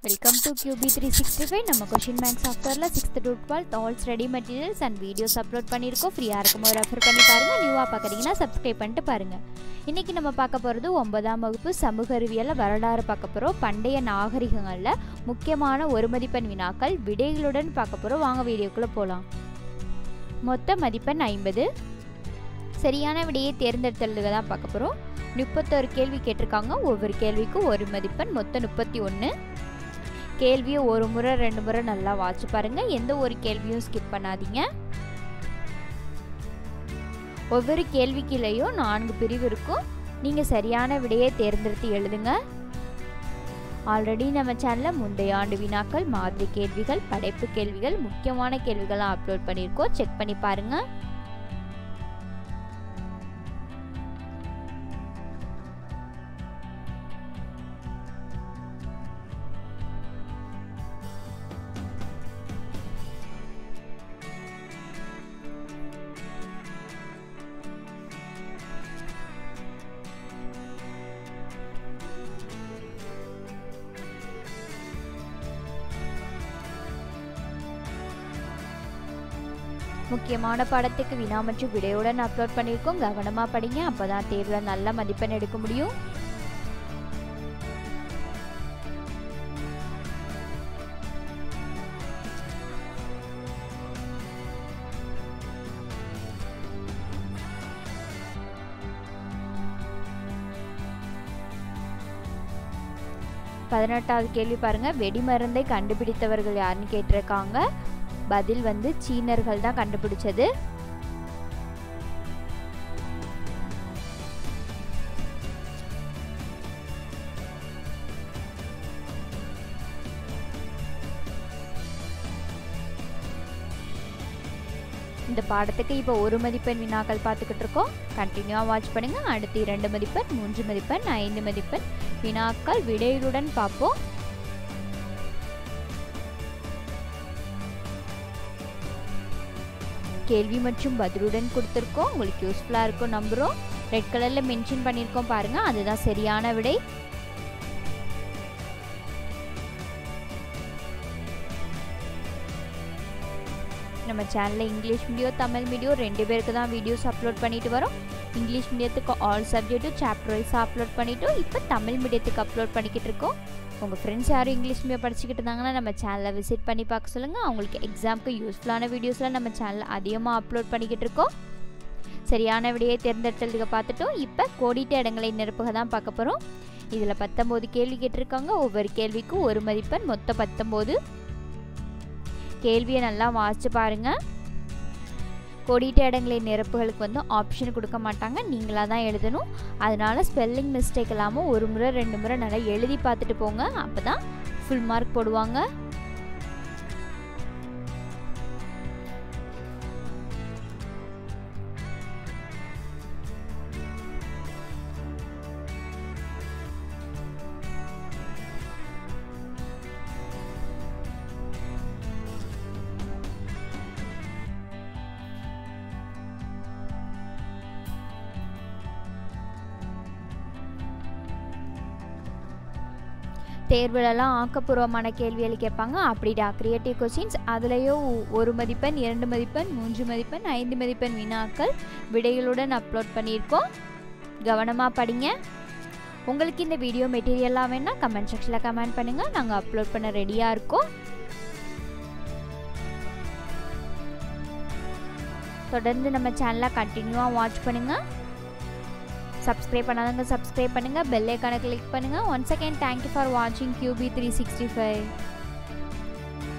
welcome to QB three sixty five நம்ம question bank சாஃப்ட்வேரில் sixth to twelfth all study materials and videos upload பண்ணியிருக்கோம் ஃப்ரீயாக இருக்கும்போது refer பண்ணி பாருங்கள் நியூவாக பார்க்குறீங்கன்னா சப்ஸ்கிரைப் பண்ணிட்டு பாருங்கள் இன்றைக்கி நம்ம பார்க்க போகிறது ஒன்பதாம் வகுப்பு சமூக அறிவியலில் வரலாறு பார்க்க போகிறோம் பண்டைய நாகரிகங்களில் முக்கியமான ஒரு மதிப்பெண் வினாக்கள் விடைகளுடன் பார்க்க போகிறோம் வாங்க வீடியோக்குள்ளே போகலாம் மொத்த மதிப்பெண் ஐம்பது சரியான விடையை தேர்ந்தெடுத்தலுக்கு தான் பார்க்க போகிறோம் முப்பத்தொரு கேள்வி கேட்டிருக்காங்க ஒவ்வொரு கேள்விக்கும் ஒரு மதிப்பெண் மொத்தம் முப்பத்தி ஒன்று கேள்வியை ஒரு முறை ரெண்டு முறை நல்லா வாட்சி பாருங்க எந்த ஒரு கேள்வியும் ஸ்கிப் பண்ணாதீங்க ஒவ்வொரு கேள்விக்குள்ளேயும் நான்கு பிரிவு இருக்கும் நீங்கள் சரியான விடையை தேர்ந்தெடுத்து எழுதுங்க ஆல்ரெடி நம்ம சேனலில் முந்தைய ஆண்டு வினாக்கள் மாதிரி கேள்விகள் படைப்பு கேள்விகள் முக்கியமான கேள்விகள்லாம் அப்லோட் பண்ணியிருக்கோம் செக் பண்ணி பாருங்கள் முக்கியமான பாடத்துக்கு வினா மற்றும் விடையுடன் அப்லோட் பண்ணியிருக்கோம் கவனமாக படிங்க அப்போ தான் தேர்வில் நல்ல மதிப்பெண் எடுக்க முடியும் பதினெட்டாவது கேள்வி பாருங்க வெடிமருந்தை கண்டுபிடித்தவர்கள் யாருன்னு கேட்டிருக்காங்க பதில் வந்து சீனர்கள் தான் கண்டுபிடிச்சது இந்த பாடத்துக்கு இப்போ ஒரு மதிப்பெண் வினாக்கள் பார்த்துக்கிட்டு இருக்கோம் கண்டினியூவாக வாட்ச் பண்ணுங்க அடுத்து இரண்டு மதிப்பெண் மூன்று மதிப்பெண் ஐந்து மதிப்பெண் வினாக்கள் விடையுடன் பார்ப்போம் கேள்வி மற்றும் பதிலுடன் கொடுத்துருக்கோம் உங்களுக்கு யூஸ்ஃபுல்லாக இருக்கும் நம்புகிறோம் ரெட் கலரில் மென்ஷன் பண்ணியிருக்கோம் பாருங்கள் அதுதான் சரியான விடை நம்ம சேனலில் இங்கிலீஷ் மீடியம் தமிழ் மீடியம் ரெண்டு பேருக்கு தான் வீடியோஸ் அப்லோட் பண்ணிட்டு வரோம் இங்கிலீஷ் மீடியத்துக்கு ஆல் சப்ஜெக்ட்டும் சாப்டர் வைஸாக அப்லோட் பண்ணிட்டோம் இப்போ தமிழ் மீடியத்துக்கு அப்லோட் பண்ணிக்கிட்டு இருக்கோம் உங்கள் ஃப்ரெண்ட்ஸ் யாரும் இங்கிலீஷ் மீடியம் படிச்சுக்கிட்டு இருந்தாங்கன்னா நம்ம சேனலை விசிட் பண்ணி பார்க்க சொல்லுங்கள் அவங்களுக்கு எக்ஸாமுக்கு யூஸ்ஃபுல்லான வீடியோஸ்லாம் நம்ம சேனலில் அதிகமாக அப்லோட் பண்ணிக்கிட்டு இருக்கோம் சரியான விடையை தேர்ந்தெடுத்ததுக்கு பார்த்துட்டோம் இப்போ கோடிட்ட இடங்களை நிரப்புக தான் பார்க்க போகிறோம் இதில் பத்தொம்போது கேள்வி கேட்டிருக்காங்க ஒவ்வொரு கேள்விக்கும் ஒரு மதிப்பெண் மொத்தம் பத்தொம்போது கேள்வியை நல்லா வாசிச்சு பாருங்கள் கொடிட்ட இடங்களை நிரப்புகளுக்கு வந்து ஆப்ஷன் கொடுக்க மாட்டாங்க நீங்களாக தான் எழுதணும் அதனால் ஸ்பெல்லிங் மிஸ்டேக் இல்லாமல் ஒரு முறை ரெண்டு முறை நல்லா எழுதி பார்த்துட்டு போங்க அப்போ தான் ஃபுல் மார்க் போடுவாங்க தேர்வுலலாம் ஆக்கப்பூர்வமான கேள்விகள் கேட்பாங்க அப்படிடா கிரியேட்டிவ் கொஸ்டின்ஸ் அதுலேயும் ஒரு மதிப்பெண் இரண்டு மதிப்பெண் மூன்று மதிப்பெண் ஐந்து மதிப்பெண் வினாக்கள் விடைகளுடன் அப்லோட் பண்ணியிருக்கோம் கவனமாக படிங்க உங்களுக்கு இந்த வீடியோ மெட்டீரியலாக வேணால் கமெண்ட் செக்ஷனில் கமெண்ட் பண்ணுங்கள் நாங்கள் அப்லோட் பண்ண ரெடியாக இருக்கோம் தொடர்ந்து நம்ம சேனலை கண்டினியூவாக வாட்ச் பண்ணுங்கள் சப்ஸ்கிரைப் பண்ணாதவங்க சப்ஸ்கிரைப் பண்ணுங்கள் பெல் ஐக்கானை கிளிக் பண்ணுங்கள் ஒன்ஸ் அகேன் தேங்க்யூ ஃபார் வாட்சிங் கியூபி த்ரீ சிக்ஸ்டி ஃபைவ்